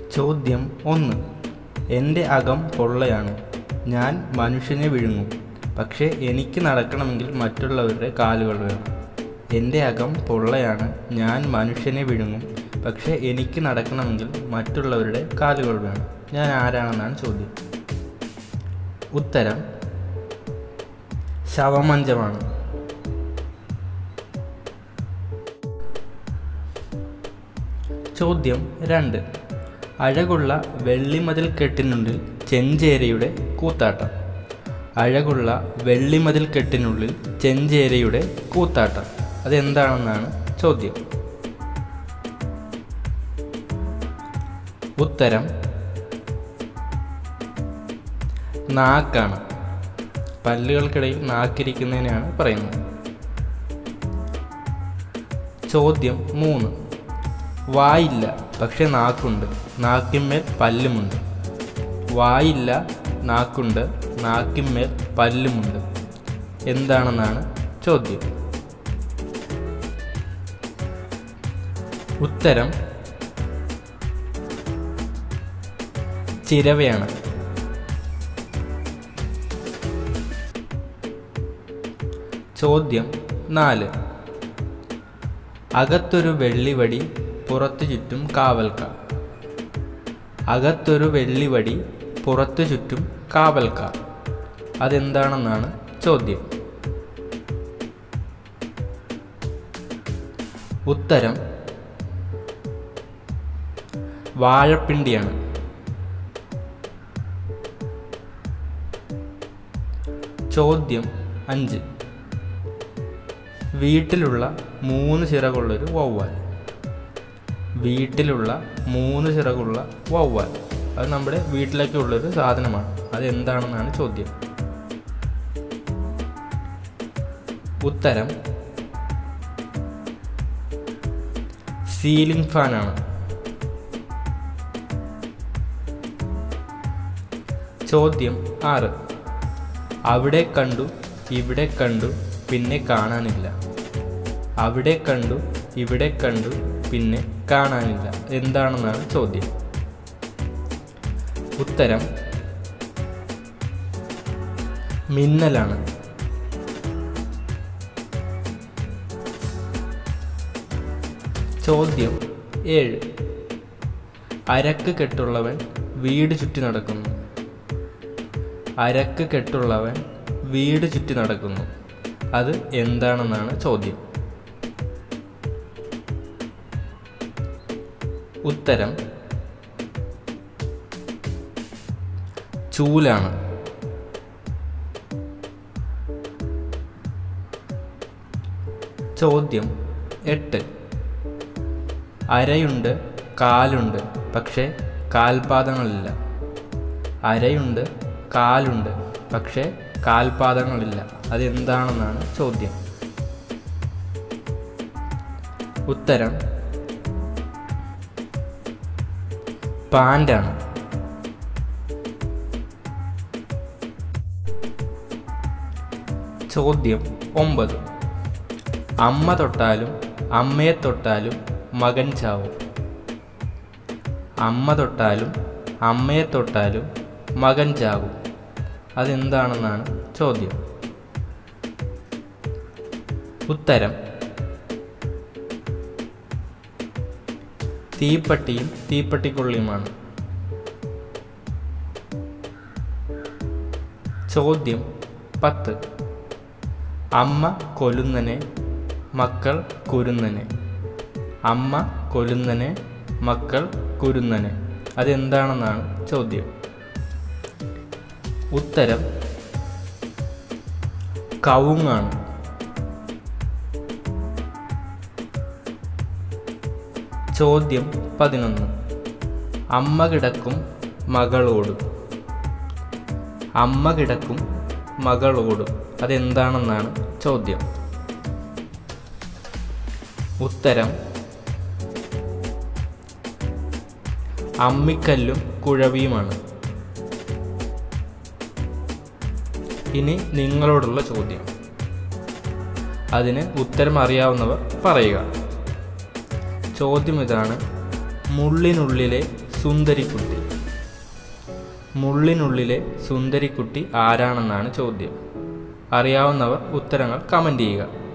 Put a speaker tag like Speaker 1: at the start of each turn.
Speaker 1: ചോദ്യം ഒന്ന് എൻ്റെ അകം പൊള്ളയാണ് ഞാൻ മനുഷ്യനെ വിഴുങ്ങും പക്ഷേ എനിക്ക് നടക്കണമെങ്കിൽ മറ്റുള്ളവരുടെ കാലുകൾ വേണം എൻ്റെ അകം പൊള്ളയാണ് ഞാൻ മനുഷ്യനെ വിഴുങ്ങും പക്ഷേ എനിക്ക് നടക്കണമെങ്കിൽ മറ്റുള്ളവരുടെ കാലുകൾ വേണം ഞാൻ ആരാണെന്നാണ് ചോദ്യം ഉത്തരം ശവമഞ്ചമാണ് ചോദ്യം രണ്ട് അഴകുള്ള വെള്ളിമതിൽ കെട്ടിനുള്ളിൽ ചെഞ്ചേരയുടെ കൂത്താട്ടം അഴകുള്ള വെള്ളിമതിൽ കെട്ടിനുള്ളിൽ ചെഞ്ചേരയുടെ കൂത്താട്ടം അതെന്താണെന്നാണ് ചോദ്യം ഉത്തരം നാക്കാണ് പല്ലുകൾക്കിടയിൽ നാക്കിരിക്കുന്നതിനെയാണ് പറയുന്നത് ചോദ്യം മൂന്ന് വായില്ല പക്ഷെ നാക്കുണ്ട് നാക്കിന്മേൽ പല്ലുമുണ്ട് വായില്ല നാക്കുണ്ട് നാക്കിന്മേൽ പല്ലുമുണ്ട് എന്താണെന്നാണ് ചോദ്യം ഉത്തരം ചിരവയാണ് ചോദ്യം നാല് അകത്തൊരു വെള്ളിവടി പുറത്തു ചുറ്റും കാവൽക്കാർ അകത്തൊരു വെള്ളിവടി പുറത്തു ചുറ്റും കാവൽക്കാർ അതെന്താണെന്നാണ് ചോദ്യം ഉത്തരം വാഴപ്പിണ്ടിയാണ് ചോദ്യം അഞ്ച് വീട്ടിലുള്ള മൂന്ന് ചിറകുള്ളൊരു വവ്വാൽ വീട്ടിലുള്ള മൂന്ന് ചിറകുള്ള വവ്വാൽ അത് നമ്മുടെ വീട്ടിലൊക്കെ ഉള്ളൊരു സാധനമാണ് അത് എന്താണെന്നാണ് ചോദ്യം ഉത്തരം സീലിംഗ് ഫാനാണ് ചോദ്യം ആറ് അവിടെ കണ്ടു ഇവിടെ കണ്ടു പിന്നെ കാണാനില്ല അവിടെ കണ്ടു ഇവിടെ കണ്ടു പിന്നെ കാണാനില്ല എന്താണെന്നാണ് ചോദ്യം ഉത്തരം മിന്നലാണ് ചോദ്യം ഏഴ് അരക്ക് കെട്ടുള്ളവൻ വീട് ചുറ്റി നടക്കുന്നു അരക്ക് കെട്ടുള്ളവൻ വീട് ചുറ്റി നടക്കുന്നു അത് എന്താണെന്നാണ് ചോദ്യം ഉത്തരം ചൂലാണ് ചോദ്യം എട്ട് അരയുണ്ട് കാലുണ്ട് പക്ഷേ കാൽപാദങ്ങളില്ല അരയുണ്ട് കാലുണ്ട് പക്ഷേ കാൽപാദങ്ങളില്ല അതെന്താണെന്നാണ് ചോദ്യം ഉത്തരം പാൻ്റാണ് ചോദ്യം ഒമ്പത് അമ്മ തൊട്ടാലും അമ്മയെ തൊട്ടാലും മകൻ ചാവും അമ്മ തൊട്ടാലും അമ്മയെ തൊട്ടാലും മകൻ ചാവും അതെന്താണെന്നാണ് ചോദ്യം ഉത്തരം തീപ്പട്ടിയും തീപ്പട്ടിക്കൊള്ളിയുമാണ് ചോദ്യം പത്ത് അമ്മ കൊലുന്നനെ മക്കൾ കുരുന്നനെ അമ്മ കൊലുന്നനെ മക്കൾ കുരുന്നനെ അതെന്താണെന്നാണ് ചോദ്യം ഉത്തരം കവുങ്ങാണ് ചോദ്യം പതിനൊന്ന് അമ്മ കിടക്കും മകളോടും അമ്മ കിടക്കും മകളോടും അതെന്താണെന്നാണ് ചോദ്യം ഉത്തരം അമ്മിക്കല്ലും കുഴവിയുമാണ് ഇനി നിങ്ങളോടുള്ള ചോദ്യം അതിന് ഉത്തരം അറിയാവുന്നവർ പറയുക ചോദ്യം ഇതാണ് മുള്ളിനുള്ളിലെ സുന്ദരിക്കുട്ടി മുള്ളിനുള്ളിലെ സുന്ദരിക്കുട്ടി ആരാണെന്നാണ് ചോദ്യം അറിയാവുന്നവർ ഉത്തരങ്ങൾ കമൻറ്റ് ചെയ്യുക